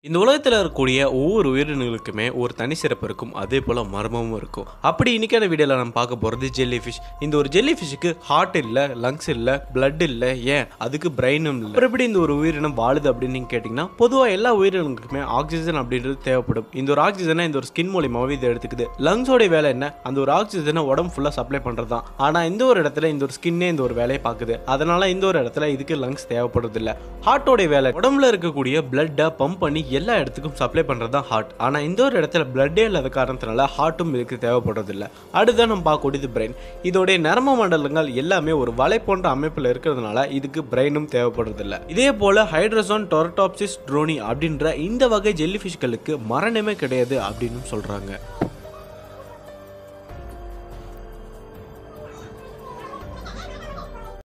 இந்த உலகத்தில் இருக்கக்கூடிய ஒவ்வொரு உயிரினங்களுக்குமே ஒரு தனி சிறப்பு இருக்கும் அதே போல் மர்மமும் இருக்கும் அப்படி இன்னைக்கான வீடியோவில் நம்ம பார்க்க போகிறது ஜெல்லி ஃபிஷ் இந்த ஒரு ஜெல்லி ஃபிஷ்ஷுக்கு ஹார்ட் இல்லை லங்ஸ் இல்லை பிளட் இல்லை ஏன் அதுக்கு பிரெயினும் இல்லை அப்புறம் எப்படி இந்த ஒரு உயிரினம் வாழுது அப்படின்னு நீங்கள் கேட்டிங்கன்னா பொதுவாக எல்லா உயிரினங்களுக்குமே ஆக்சிஜன் அப்படின்றது தேவைப்படும் இந்த ஒரு ஆக்சிஜனை இந்த ஒரு ஸ்கின் மூலியமாகவே இது எடுத்துக்குது லங்ஸோட வேலை என்ன அந்த ஒரு ஆக்சிஜனை உடம்பு ஃபுல்லாக சப்ளை பண்ணுறது தான் ஆனால் இந்த ஒரு இடத்துல இந்த ஒரு ஸ்கின்னே இந்த ஒரு வேலையை பார்க்குது அதனால இந்த ஒரு இடத்துல இதுக்கு லங்ஸ் தேவைப்படுறது இல்லை ஹார்ட்டோட வேலை உடம்புல இருக்கக்கூடிய பிளட்டை பம்ப் பண்ணி எல்லா இடத்துக்கும் சப்ளை பண்ணுறது தான் ஹார்ட் ஆனால் இந்த ஒரு இடத்துல பிளட்டே இல்லாத காரணத்தினால ஹார்ட்டும் இதுக்கு தேவைப்படுறது இல்லை அடுத்து நம்ம பார்க்கக்கூடியது பிரெயின் இதோடைய நரம்பு மண்டலங்கள் எல்லாமே ஒரு வலை போன்ற அமைப்பில் இருக்கிறதுனால இதுக்கு பிரெயினும் தேவைப்படுறது இல்லை இதே போல ஹைட்ரசோன் டொரடாப்சிஸ் ட்ரோனி அப்படின்ற இந்த வகை ஜெல்லி ஃபிஷ்களுக்கு மரணமே கிடையாது அப்படின்னு சொல்றாங்க